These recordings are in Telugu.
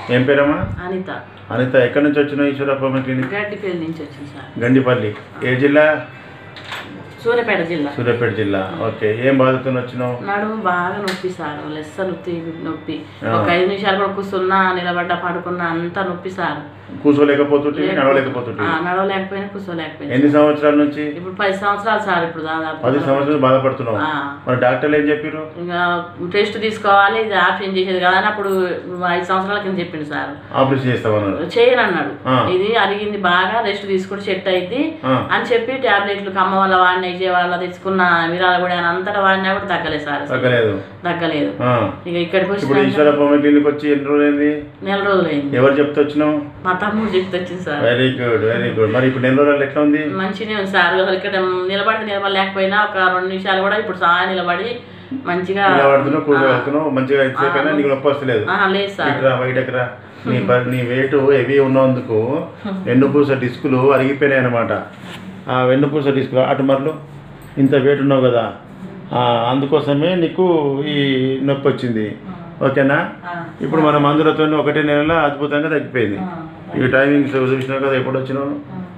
ఏం పేరమ్మా అనిత అనిత ఎక్కడి నుంచి వచ్చినావు ఈశ్వరప్ప క్లినిక్ గడ్డిపల్లి నుంచి వచ్చింది సార్ గండిపల్లి ఏ జిల్లా సూర్యాపేట జిల్లా సూర్యాపేట జిల్లా ఓకే ఏం బాధతో వచ్చినావు నడుము బాగా నొప్పి సార్ లెస్స నొప్పి నొప్పి ఆ. ఒక ఐదు నిమిషాలు కూడా కూర్చున్నా నిలబడ్డా పడుకున్నా అంతా నొప్పి సార్ కూర్చోలేకపోతుంటే నడవలేకపోతుంటే ఆ, నడవలేకపోయినా కూర్చోలేకపోయినా ఎన్ని సంవత్సరాల నుంచి ఇప్పుడు పది సంవత్సరాలు సార్ ఇప్పుడు దాదాపు పది సంవత్సరాలు బాధపడుతున్నావు ఆ. మరి డాక్టర్లు ఏం చెప్పారు ఇంకా టెస్ట్ తీసుకోవాలి ఇది ఆప్షన్ చేసేది కదా అని అప్పుడు ఐదు సంవత్సరాల కింద చెప్పిండు సార్ ఆపరేషన్ చేస్తామన్నారు చేయను అన్నాడు ఆ. ఇది అరిగింది బాగా రెస్ట్ తీసుకుని సెట్ అయింది ఆ. అని చెప్పి టాబ్లెట్లు కమ్మ వల్ల వాడిన విజయ వల్ల తెచ్చుకున్న విరాల కూడా అని అంతటా వాడినా కూడా తగ్గలేదు సార్ తగ్గలేదు తగ్గలేదు ఆ. ఇక ఇక్కడికి ఇప్పుడు వచ్చి ఈశ్వరప్ప క్లినిక్ వచ్చి ఎన్ని రోజులైంది నెల రోజులైంది ఎవరు చెప్తే వచ్చినావు మా తమ్ముడు చెప్తే వచ్చింది sir very good very good మరి ఇప్పుడు నెల రోజులు ఎట్లా ఉంది మంచిగానే ఉంది సార్ అసలు ఇక్కడ నిలబడితే నిలబడలేకపోయినా ఒక రెండు నిమిషాలు కూడా ఇప్పుడు సహా నిలబడి మంచిగా నిలబడుతున్నావు కూర్చోబెడుతున్నావు మంచిగా ఎంతసేపు అయినా నీకు నొప్పి వస్తలేదు ఆహా, లేదు సార్ ఇటురా బయటకురా నీ ప- నీ వెయిట్ హెవీ ఉన్నందుకు వెన్నుపూస డిస్కులు అరిగిపోయినాయి అనమాట ఆ వెన్నుపూస డిస్కులు అటు మరలు ఇంత వెయిట్ ఉన్నావు కదా ఆ, అందుకోసమే నీకు ఈ నొప్పి వచ్చింది ఓకేనా ఆ. ఇప్పుడు మన మందులతో ఒకటే నెలలో అద్భుతంగా తగ్గిపోయింది ఆ. ఈ టైమింగ్స్ చూసినావు కదా ఎప్పుడు వచ్చినావు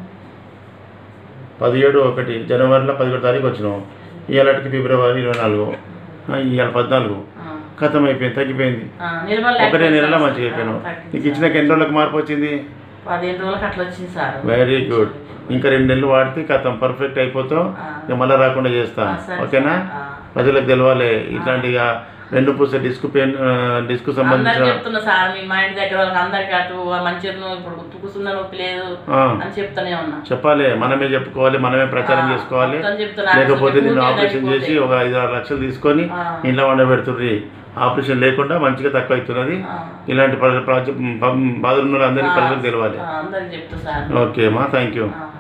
పదిహేడు ఒకటి జనవరిలో పదిహేడు తారీఖు వచ్చినావు ఇవాళకి ఫిబ్రవరి ఇరవై నాలుగు ఆ, ఇవాళ పద్నాలుగు ఆ. ఖతం అయిపోయింది తగ్గిపోయింది ఆ, నిలబడలేకపోయినా ఒకటే నెలలో సార్. మంచిగా అయిపోయాను ఆ, తగ్గింది నీకు ఇచ్చిన ఎన్ని రోజులకు మార్పు వచ్చింది పదిహేను రోజులకు అట్లా వచ్చింది సార్ వెరీ గుడ్ ఇంకా రెండు నెలలు వాడితే కథం పర్ఫెక్ట్ అయిపోతావు ఆ. ఇక మళ్ళీ రాకుండా చేస్తా ఆ, సరే ఓకేనా సార్. ఆ. ప్రజలకు తెలవాలి ఇట్లాంటిగా రెండు పూస డిస్క్ పెయిన్ డిస్క్ అందరు సంబంధించిన చెప్తున్నా సార్ మీ మా ఇంటి దగ్గర వాళ్ళకి అందరికి అటు మంచిగా ఇప్పుడు కూర్చున్న నొప్పి లేదు ఆ, అని చెప్తూనే ఉన్నా చెప్పాలి మనమే చెప్పుకోవాలి మనమే ప్రచారం ఆ, చేసుకోవాలి మొత్తం చెప్తున్నా. లేకపోతే అసలు నిన్ను ఊరికే ఆపరేషన్ అయిపోతే. చేసి ఒక ఐదు ఆరు లక్షలు తీసుకొని ఆ. ఇంట్లో వండబెడుతుర్రి ఆపరేషన్ లేకుండా మంచిగా తక్కువ అవుతున్నది ఆ. ఇలాంటి ప్ర- ప్రాజెక్ట్ బాధలు ఉన్న అందరికీ ప్రజలకు తెలవాలి ఆ, అందరికి చెప్తా సార్ ఓకే అమ్మా థ్యాంక్ యూ ఆ.